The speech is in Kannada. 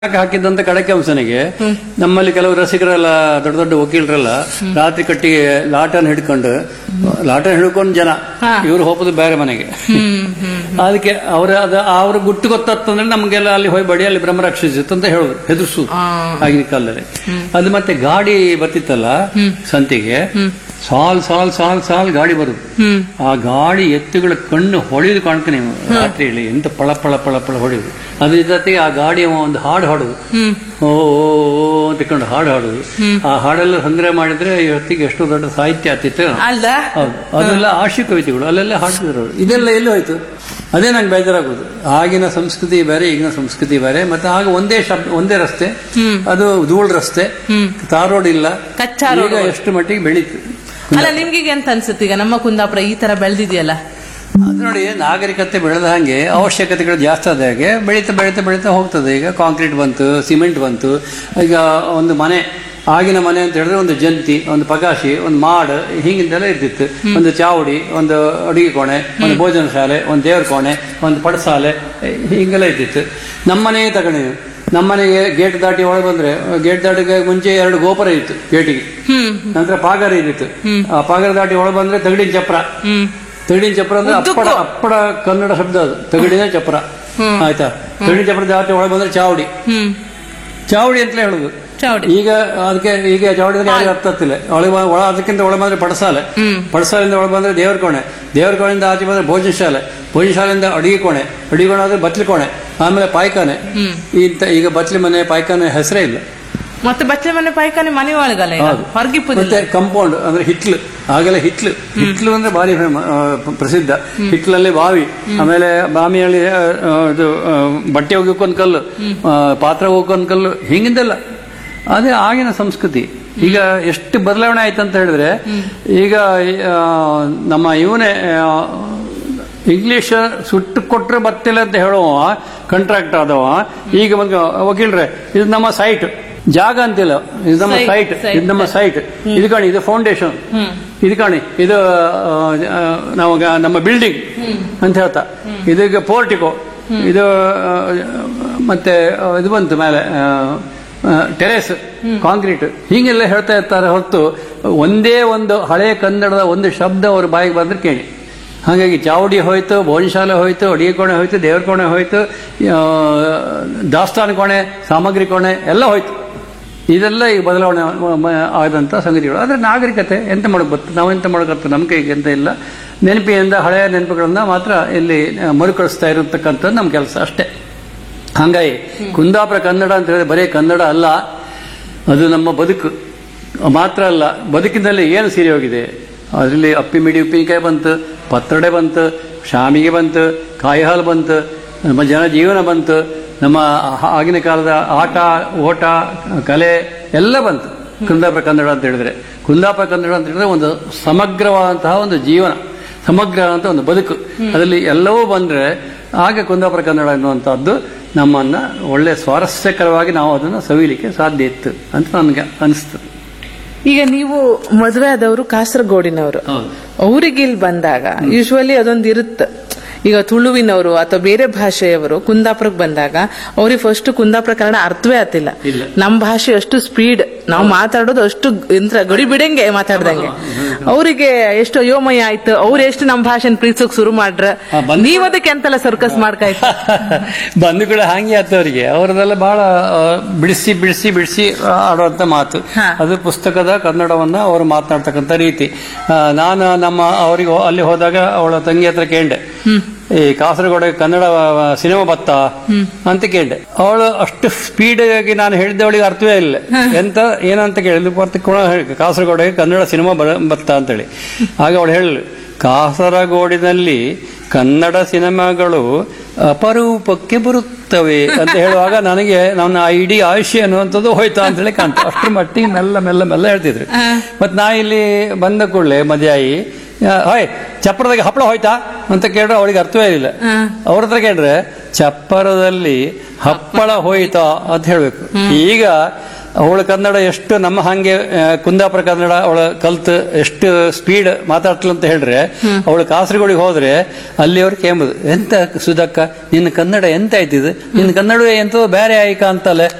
ಹಾಕಿದ್ದಂತ ಕಡಕೆ ಅಂಶನಿಗೆ ನಮ್ಮಲ್ಲಿ ಕೆಲವು ರಸಿಕರೆಲ್ಲ ದೊಡ್ಡ ದೊಡ್ಡ ವಕೀಲರೆಲ್ಲ ರಾತ್ರಿ ಕಟ್ಟಿಗೆ ಲಾಟನ್ ಹಿಡ್ಕೊಂಡು ಲಾಟನ್ ಹಿಡ್ಕೊಂಡು ಜನ ಇವರು ಹೋಗೋದು ಬೇರೆ ಮನೆಗೆ ಅದಕ್ಕೆ ಅವರ ಅದ ಅವ್ರ ಗುಟ್ಟು ಗೊತ್ತಂದ್ರೆ ನಮ್ಗೆಲ್ಲ ಅಲ್ಲಿ ಹೋಗಿ ಬಡಿ ಅಲ್ಲಿ ಬ್ರಹ್ಮ ರಕ್ಷಿಸಿತ್ತು ಅಂತ ಹೇಳುದು ಹೆದರ್ಸು ಆಗಿನ ಕಾಲದಲ್ಲಿ ಅದು ಮತ್ತೆ ಗಾಡಿ ಬರ್ತಿತ್ತಲ್ಲ ಸಂತಿಗೆ ಸಾಲ್ ಸಾಲ್ ಸಾಲ್ ಸಾಲ್ ಗಾಡಿ ಬರುದು ಆ ಗಾಡಿ ಎತ್ತುಗಳ ಕಣ್ಣು ಹೊಳೆದು ಕಾಣ್ಕ ನೀವು ರಾತ್ರಿಯಲ್ಲಿ ಎಂತ ಪಳ ಪಳ ಪಳ ಪಳ ಹೊಡೆಯುದು ಅದ್ರ ಜೊತೆಗೆ ಆ ಗಾಡಿ ಅವ ಒಂದು ಹಾಡು ಹಾಡುದು ಓ ಓ, ಓ ಅಂತ ಕೊಂಡು ಹಾಡು ಹಾಡುದು ಆ ಹಾಡೆಲ್ಲ ಸಂಗ್ರಹ ಮಾಡಿದ್ರೆ ಇವತ್ತಿಗೆ ಎಷ್ಟು ದೊಡ್ಡ ಸಾಹಿತ್ಯ ಆಗ್ತಿತ್ತು ಅಲ್ದ ಹೌದು ಅದೆಲ್ಲ ಆಶಿ ಕವಿತೆಗಳು ಅಲ್ಲೆಲ್ಲ ಹಾಡ್ತಿದ್ರು ಅವ್ರು. ಇದೆಲ್ಲ ಎಲ್ಲಿ ಹೋಯ್ತು ಅದೇ ನಂಗೆ ಬೇಜಾರಾಗೋದು ಆಗಿನ ಸಂಸ್ಕೃತಿ ಬೇರೆ ಈಗಿನ ಸಂಸ್ಕೃತಿ ಬೇರೆ ಮತ್ತೆ ಆಗ ಒಂದೇ ಶಬ್ದ ಒಂದೇ ರಸ್ತೆ ಅದು ಧೂಳ್ ರಸ್ತೆ ತಾರ್ ರೋಡ್ ಇಲ್ಲ ಕಚ್ಚಾ ಈಗ ಎಷ್ಟು ಮಟ್ಟಿಗೆ ಬೆಳೀತು ಅಲ್ಲ ನಿಮ್ಗೀಗ ಎಂತ ಅನ್ಸುತ್ತೆ ಈಗ ನಮ್ಮ ಕುಂದಾಪುರ ಈ ತರ ಬೆಳೆದಿದೆಯಲ್ಲ ಅದು ನೋಡಿ ನಾಗರಿಕತೆ ಬೆಳೆದ ಹಾಗೆ ಅವಶ್ಯಕತೆಗಳು ಜಾಸ್ತಿ ಆದ ಹಾಗೆ ಬೆಳೀತಾ ಬೆಳೀತಾ ಬೆಳೀತಾ ಹೋಗ್ತದೆ ಈಗ ಕಾಂಕ್ರೀಟ್ ಬಂತು ಸಿಮೆಂಟ್ ಬಂತು ಈಗ ಒಂದು ಮನೆ ಆಗಿನ ಮನೆ ಅಂತ ಹೇಳಿದ್ರೆ ಒಂದು ಜಂತಿ ಒಂದು ಪಗಾಶಿ ಒಂದು ಮಾಡ್ ಹೀಗಿಂದೆಲ್ಲ ಇರ್ತಿತ್ತು ಒಂದು ಚಾವಡಿ ಒಂದು ಅಡುಗೆ ಕೋಣೆ ಒಂದು ಭೋಜನ ಶಾಲೆ ಒಂದು ದೇವ್ರ ಕೋಣೆ ಒಂದು ಪಡಸಾಲೆ ಹೀಗೆಲ್ಲ ಇರ್ತಿತ್ತು ನಮ್ಮನೆ ತಗೊಂಡು ನಮ್ಮನೆಗೆ ಗೇಟ್ ದಾಟಿ ಒಳಗೆ ಬಂದ್ರೆ ಗೇಟ್ ದಾಟಿಗೆ ಮುಂಚೆ ಎರಡು ಗೋಪುರ ಇತ್ತು ಗೇಟಿಗೆ ನಂತರ ಪಾಗಾರ ಇದ್ದಿತ್ತು ಆ ಪಾಗಾರ ದಾಟಿ ಒಳಗೆ ಬಂದ್ರೆ ತಗಡಿನ ಚಪ್ರ ತಗಡಿನ ಚಪ್ರ ಅಂದ್ರೆ ಅಪ್ಪಡ ಅಪ್ಪಡ ಕನ್ನಡ ಶಬ್ದ ಅದು ತಗಡಿನ ಚಪ್ರ ಆಯ್ತಾ ತಗಡಿನ ಚಪ್ರ ದಾಟಿ ಒಳಗೆ ಬಂದ್ರೆ ಚಾವಡಿ ಹ್ಮ್ ಚಾವಡಿ ಅಂತಲೇ ಹೇಳುದು ಚೌಡಿ ಈಗ ಅದಕ್ಕೆ ಈಗ ಚೌಡಿ ಯಾರಿಗೆ ಅರ್ಥ ಆಗ್ತಿಲ್ಲ ಒಳಗೆ ಬ- ಒಳ ಅದಕ್ಕಿಂತ ಒಳಗೆ ಬಂದ್ರೆ ಪಡಸಾಲೆ ಪಡಸಾಲೆಯಿಂದ ಒಳಗೆ ಬಂದ್ರೆ ದೇವರ ಕೋಣೆ ದೇವರ ಕೋಣೆಯಿಂದ ಆಚೆ ಬಂದ್ರೆ ಭೋಜನ ಶಾಲೆ ಭೋಜನ ಶಾಲೆಯಿಂದ ಅಡಿಗೆ ಕೋಣೆ ಅಡಿಗೆ ಕೋಣೆ ಆದ್ರೆ ಬತ್ಲಿ ಕೋಣೆ ಆಮೇಲೆ ಪಾಯ್ಖಾನೆ ಇಂತ ಈಗ ಬತ್ಲಿ ಮನೆ ಪಾಯ್ಖಾನೆ ಹೆಸರೇ ಇಲ್ಲ ಮತ್ತೆ ಬಚ್ಚೆ ಮನೆ ಪಾಯ್ಕಾನೆ ಮನೆ ಒಳಗಲ್ಲ ಈಗ ಹೌದು. ಹೊರಗಿಪ್ಪುದಿಲ್ಲ ಮತ್ತೆ ಕಂಪೌಂಡ್ ಅಂದ್ರೆ ಹಿಟ್ಲು ಆಗೆಲ್ಲ ಹಿಟ್ಲು ಹಿಟ್ಲು ಅಂದ್ರೆ ಭಾರಿ ಫೇಮ- ಆ, ಪ- ಪ್ರಸಿದ್ಧ ಹಿಟ್ಲಲ್ಲಿ ಬಾವಿ ಆಮೇಲೆ ಬಾವಿಯಲ್ಲಿ ಆ, ಆ, ಇದು ಆ, ಬಟ್ಟೆ ಹೋಗೋಕೊಂದ್ ಕಲ್ಲು ಆ, ಪಾತ್ರ ಹೋಗೋಕೊಂದ್ ಕಲ್ಲು ಹಿಂಗಿಂದೆಲ್ಲ ಅದೇ ಆಗಿನ ಸಂಸ್ಕೃತಿ ಈಗ ಎಷ್ಟು ಬದಲಾವಣೆ ಆಯ್ತು ಅಂತ ಹೇಳಿದ್ರೆ ಈಗ ಆ, ನಮ್ಮ ಇವನೇ ಇಂಗ್ಲಿಷ್ ಸುಟ್ಟು ಕೊಟ್ರೆ ಬತ್ತಿಲ್ಲ ಅಂತ ಹೇಳುವ ಕಾಂಟ್ರಾಕ್ಟ್ ಆದವ ಈಗ ಬಂದು ವಕೀಲ್ರೆ ಇದು ನಮ್ಮ ಸೈಟ್ ಜಾಗ ಅಂತಿಲ್ಲ ಇದು ನಮ್ಮ Site, ಸೈಟ್ site. ಇದು ನಮ್ಮ ಸೈಟ್ ಇದು ಕಾಣಿ ಇದು ಫೌಂಡೇಶನ್ ಇದು ಕಾಣಿ ಇದು ಆ, ಆ, ನಾವು ಗ- ನಮ್ಮ ಬಿಲ್ಡಿಂಗ್ ಅಂತ ಹೇಳ್ತಾ ಇದು ಈಗ ಪೋರ್ಟಿಕೋ ಇದು ಆ, ಮತ್ತೆ ಆ, ಇದು ಬಂತು ಮೇಲೆ ಟೆರೇಸ್ ಕಾಂಕ್ರೀಟ್ ಹೀಗೆಲ್ಲ ಹೇಳ್ತಾ ಇರ್ತಾರೆ ಹೊರತು ಒಂದೇ ಒಂದು ಹಳೆ ಕನ್ನಡದ ಒಂದು ಶಬ್ದ ಅವ್ರ ಬಾಯಿಗೆ ಬಂದ್ರೆ ಕೇಳಿ ಹಾಗಾಗಿ ಚಾವಡಿ ಹೋಯ್ತು ಭೋಜನಶಾಲೆ ಹೋಯ್ತು ಅಡಿಗೆ ಕೋಣೆ ಹೋಯ್ತು ದೇವ್ರ ಕೋಣೆ ಹೋಯ್ತು ಆ, ದಾಸ್ತಾನು ಕೋಣೆ ಸಾಮಗ್ರಿ ಕೋಣೆ ಎಲ್ಲ ಹೋಯ್ತು ಇದೆಲ್ಲ ಈಗ ಬದಲಾವಣೆ ಮ- ಆದಂತ ಸಂಗತಿಗಳು ಆದ್ರೆ ನಾಗರಿಕತೆ ಎಂತ ಮಾಡಕ್ ಬರ್ತದೆ ನಾವು ಎಂತ ಮಾಡಕತ್ತ ನಮ್ಮ ಕೈಗೆ ಎಂತ ಇಲ್ಲ ನೆನಪಿನಿಂದ ಹಳೆಯ ನೆನಪುಗಳನ್ನ ಮಾತ್ರ ಇಲ್ಲಿ ಆ, ಮರುಕಳಿಸ್ತಾ ಇರತಕ್ಕಂಥದ್ದು ನಮ್ಮ ಕೆಲಸ ಅಷ್ಟೇ ಹಂಗಾಗಿ ಕುಂದಾಪುರ ಕನ್ನಡ ಅಂತ ಹೇಳಿದ್ರೆ ಬರೀ ಕನ್ನಡ ಅಲ್ಲ ಅದು ನಮ್ಮ ಬದುಕು ಮಾತ್ರ ಅಲ್ಲ ಬದುಕಿನಲ್ಲಿ ಏನು ಸೀರೆ ಹೋಗಿದೆ ಅದರಲ್ಲಿ ಅಪ್ಪಿ ಮಿಡಿ ಉಪ್ಪಿನಕಾಯಿ ಬಂತು ಪತ್ರೊಡೆ ಬಂತು ಶಾಮಿಗೆ ಬಂತು ಕಾಯಿ ಹಾಲು ಬಂತು ನಮ್ಮ ಜನ ಜೀವನ ಬಂತು ನಮ್ಮ ಆ- ಆಗಿನ ಕಾಲದ ಆಟ ಓಟ ಕಲೆ ಎಲ್ಲ ಬಂತು ಕುಂದಾಪುರ ಕನ್ನಡ ಅಂತ ಹೇಳಿದ್ರೆ ಕುಂದಾಪುರ ಕನ್ನಡ ಅಂತ ಹೇಳಿದ್ರೆ ಒಂದು ಸಮಗ್ರವಾದಂತಹ ಒಂದು ಜೀವನ ಸಮಗ್ರ ಅಂತ ಒಂದು ಬದುಕು ಅದರಲ್ಲಿ ಎಲ್ಲವೂ ಬಂದ್ರೆ ಆಗ ಕುಂದಾಪುರ ಕನ್ನಡ ಎನ್ನುವಂತಹದ್ದು ನಮ್ಮನ್ನ ಒಳ್ಳೆ ಸ್ವಾರಸ್ಯಕರವಾಗಿ ನಾವು ಅದನ್ನು ಸವಿಲಿಕ್ಕೆ ಸಾಧ್ಯ ಇತ್ತು ಅಂತ ನನಗೆ ಅನಿಸ್ತದೆ ಈಗ ನೀವು ಮದುವೆ ಆದವರು ಕಾಸರಗೋಡಿನವರು ಹೌದು ಅವರಿಗೆ ಇಲ್ಲಿ ಬಂದಾಗ ಯೂಶುವಲಿ ಅದೊಂದು ಇರುತ್ತೆ ಈಗ ತುಳುವಿನವರು ಅಥವಾ ಬೇರೆ ಭಾಷೆಯವರು ಕುಂದಾಪುರಕ್ಕೆ ಬಂದಾಗ ಅವ್ರಿಗೆ ಫಸ್ಟ್ ಕುಂದಾಪುರ ಕನ್ನಡ ಅರ್ಥವೇ ಆಗ್ತಿಲ್ಲ ಇಲ್ಲ. ನಮ್ಮ ಭಾಷೆ ಅಷ್ಟು ಸ್ಪೀಡ್ ನಾವು ಮಾತಾಡೋದು ಅಷ್ಟು ಎಂತ ಗಡಿ ಬಿಡಂಗೆ ಮಾತಾಡ್ದಂಗೆ ಅವರಿಗೆ ಎಷ್ಟು ಅಯೋಮಯ ಆಯ್ತು ಅವ್ರು ಎಷ್ಟು ನಮ್ಮ ಭಾಷೆನ ಪ್ರೀತಿಸೋಕ್ ಶುರು ಮಾಡ್ರ ಹಾ, ಬಂದ್- ನೀವ್ ಅದಕ್ಕೆ ಎಂತೆಲ್ಲ ಸರ್ಕಸ್ ಮಾಡ್ಕಾಯ್ತು ಬಂಧುಗಳು ಹಾಗೆ ಆತವರಿಗೆ ಅವರದೆಲ್ಲ ಬಹಳ ಆ, ಬಿಡಿಸಿ ಬಿಡಿಸಿ ಬಿಡಿಸಿ ಆಡುವಂತ ಮಾತು ಹಾ. ಅದು ಪುಸ್ತಕದ ಕನ್ನಡವನ್ನ ಅವರು ಮಾತನಾಡ್ತಕ್ಕಂಥ ರೀತಿ ಆ, ನಾನು ನಮ್ಮ ಅವರಿಗೆ ಅಲ್ಲಿ ಹೋದಾಗ ಅವಳ ತಂಗಿ ಹತ್ರ ಕೇಂಡೆ ಈ ಕಾಸರಗೋಡ ಕನ್ನಡ ಸಿನಿಮಾ ಬತ್ತ ಅಂತ ಕೇಳಿದೆ ಅವಳು ಅಷ್ಟು ಸ್ಪೀಡ್ ಆಗಿ ನಾನು ಹೇಳಿದ್ದೆ ಅವಳಿಗೆ ಅರ್ಥವೇ ಇಲ್ಲ ಎಂತ ಏನಂತ ಕೇಳಿದ್ಲು ಮತ್ತೆ ಪುನಃ ಹೇಳಿ ಕಾಸರಗೋಡಿಗೆ ಕನ್ನಡ ಸಿನಿಮಾ ಬರ- ಬತ್ತ ಅಂತೇಳಿ ಆಗ ಅವಳು ಹೇಳಲು ಕಾಸರಗೋಡಿನಲ್ಲಿ ಕನ್ನಡ ಸಿನಿಮಾಗಳು ಅಪರೂಪಕ್ಕೆ ಬರುತ್ತವೆ ಅಂತ ಹೇಳುವಾಗ ನನಗೆ ನನ್ನ ಆ ಇಡೀ ಆಯುಷ್ಯ ಅನ್ನುವಂಥದ್ದು ಹೋಯ್ತಾ ಅಂತೇಳಿ ಕಾಣ್ತು ಅಷ್ಟರ ಮಟ್ಟಿಗೆ ಮೆಲ್ಲ ಮೆಲ್ಲ ಮೆಲ್ಲ ಹೇಳ್ತಿದ್ರು ಮತ್ ನಾ ಇಲ್ಲಿ ಬಂದ ಕೂಡಲೇ ಮದುವೆಯಾಗಿ ಹಾಯ್ ಚಪ್ಪರದಾಗ ಹಪ್ಪಳ ಹೋಯ್ತಾ ಅಂತ ಕೇಳಿದ್ರೆ ಅವಳಿಗೆ ಅರ್ಥವೇ ಇಲ್ಲ ಅವ್ರ ಹತ್ರ ಕೇಳಿದ್ರೆ ಚಪ್ಪರದಲ್ಲಿ ಹಪ್ಪಳ ಹೋಯ್ತಾ ಅಂತ ಹೇಳ್ಬೇಕು ಈಗ ಅವಳ ಕನ್ನಡ ಎಷ್ಟು ನಮ್ಮ ಹಂಗೆ ಆ, ಕುಂದಾಪುರ ಕನ್ನಡ ಅವಳ ಕಲ್ತು ಎಷ್ಟು ಸ್ಪೀಡ್ ಮಾತಾಡ್ತಲ್ಲ ಅಂತ ಹೇಳ್ರೆ ಅವಳು ಕಾಸರಗೋಡಿಗೆ ಹೋದ್ರೆ ಅಲ್ಲಿ ಅವ್ರು ಕೇಂಬುದು ಎಂತ ಸುಧಕ್ಕ ನಿನ್ನ ಕನ್ನಡ ಎಂತ ಆಯ್ತಿದು ನಿನ್ನ ಕನ್ನಡವೇ ಎಂತೋ ಬೇರೆ ಆಯ್ಕ ಅಂತಲ್ಲ